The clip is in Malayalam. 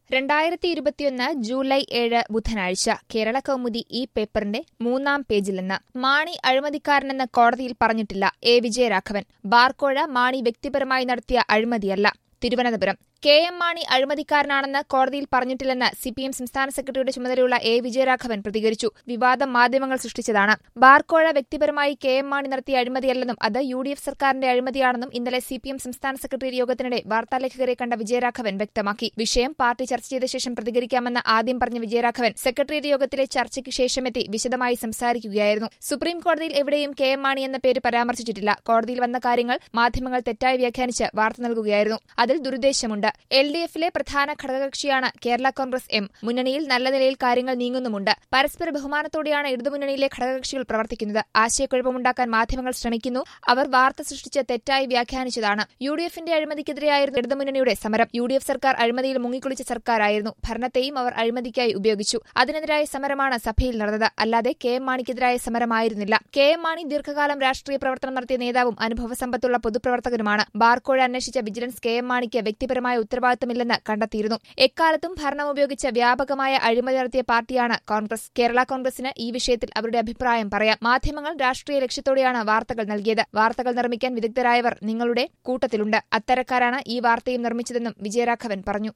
രണ്ടായിരത്തി ഇരുപത്തിയൊന്ന് ജൂലൈ ഏഴ് ബുധനാഴ്ച കേരള കൗമുദി ഈ പേപ്പറിന്റെ മൂന്നാം പേജിൽ നിന്ന് മാണി അഴിമതിക്കാരനെന്ന് കോടതിയിൽ പറഞ്ഞിട്ടില്ല എ വിജയരാഘവൻ ബാർക്കോഴ മാണി വ്യക്തിപരമായി നടത്തിയ അഴിമതിയല്ല തിരുവനന്തപുരം കെ എം മാണി അഴിമതിക്കാരനാണെന്ന് കോടതിയിൽ പറഞ്ഞിട്ടില്ലെന്ന് സിപിഎം സംസ്ഥാന സെക്രട്ടറിയുടെ ചുമതലയുള്ള എ വിജയരാഘവൻ പ്രതികരിച്ചു വിവാദം മാധ്യമങ്ങൾ സൃഷ്ടിച്ചതാണ് ബാർക്കോഴ വ്യക്തിപരമായി കെ എം മാണി നടത്തിയ അഴിമതിയല്ലെന്നും അത് യു ഡി എഫ് സർക്കാരിന്റെ അഴിമതിയാണെന്നും ഇന്നലെ സിപിഎം സംസ്ഥാന സെക്രട്ടറി യോഗത്തിനിടെ വാർത്താലേഖകരെ കണ്ട വിജയരാഘവൻ വ്യക്തമാക്കി വിഷയം പാർട്ടി ചർച്ച ചെയ്ത ശേഷം പ്രതികരിക്കാമെന്ന് ആദ്യം പറഞ്ഞ വിജയരാഘവൻ സെക്രട്ടേറിയറ്റ് യോഗത്തിലെ ചർച്ചയ്ക്ക് ശേഷമെത്തി വിശദമായി സംസാരിക്കുകയായിരുന്നു സുപ്രീം കോടതിയിൽ എവിടെയും കെ എം മാണി എന്ന പേര് പരാമർശിച്ചിട്ടില്ല കോടതിയിൽ വന്ന കാര്യങ്ങൾ മാധ്യമങ്ങൾ തെറ്റായി വ്യാഖ്യാനിച്ച് വാർത്ത നൽകുകയായിരുന്നു അതിൽ ദുരുദ്ദേശമുണ്ട് എൽ ഡി എഫിലെ പ്രധാന ഘടകകക്ഷിയാണ് കേരള കോൺഗ്രസ് എം മുന്നണിയിൽ നല്ല നിലയിൽ കാര്യങ്ങൾ നീങ്ങുന്നുമുണ്ട് പരസ്പര ബഹുമാനത്തോടെയാണ് ഇടതുമുന്നണിയിലെ ഘടകകക്ഷികൾ പ്രവർത്തിക്കുന്നത് ആശയക്കുഴപ്പമുണ്ടാക്കാൻ മാധ്യമങ്ങൾ ശ്രമിക്കുന്നു അവർ വാർത്ത സൃഷ്ടിച്ച് തെറ്റായി വ്യാഖ്യാനിച്ചതാണ് യു ഡി എഫിന്റെ അഴിമതിക്കെതിരെയായിരുന്നു ഇടതുമുന്നണിയുടെ സമരം യു ഡി എഫ് സർക്കാർ അഴിമതിയിൽ മുങ്ങിക്കുളിച്ച സർക്കാരായിരുന്നു ഭരണത്തെയും അവർ അഴിമതിക്കായി ഉപയോഗിച്ചു അതിനെതിരായ സമരമാണ് സഭയിൽ നടന്നത് അല്ലാതെ കെ എം മാണിക്കെതിരായ സമരമായിരുന്നില്ല കെ എം മാണി ദീർഘകാലം രാഷ്ട്രീയ പ്രവർത്തനം നടത്തിയ നേതാവും അനുഭവസമ്പത്തുള്ള പൊതുപ്രവർത്തകനുമാണ് ബാർക്കോഴ അന്വേഷിച്ച വിജിലൻസ് കെ എം മാണിക്ക് വ്യക്തിപരമായ ഉത്തരവാദിത്തമില്ലെന്ന് കണ്ടെത്തിയിരുന്നു എക്കാലത്തും ഭരണം ഉപയോഗിച്ച് വ്യാപകമായ അഴിമതി നടത്തിയ പാർട്ടിയാണ് കോൺഗ്രസ് കേരള കോൺഗ്രസിന് ഈ വിഷയത്തിൽ അവരുടെ അഭിപ്രായം പറയാം മാധ്യമങ്ങൾ രാഷ്ട്രീയ ലക്ഷ്യത്തോടെയാണ് വാർത്തകൾ നൽകിയത് വാർത്തകൾ നിർമ്മിക്കാൻ വിദഗ്ധരായവർ നിങ്ങളുടെ കൂട്ടത്തിലുണ്ട് അത്തരക്കാരാണ് ഈ വാർത്തയും നിർമ്മിച്ചതെന്നും വിജയരാഘവൻ പറഞ്ഞു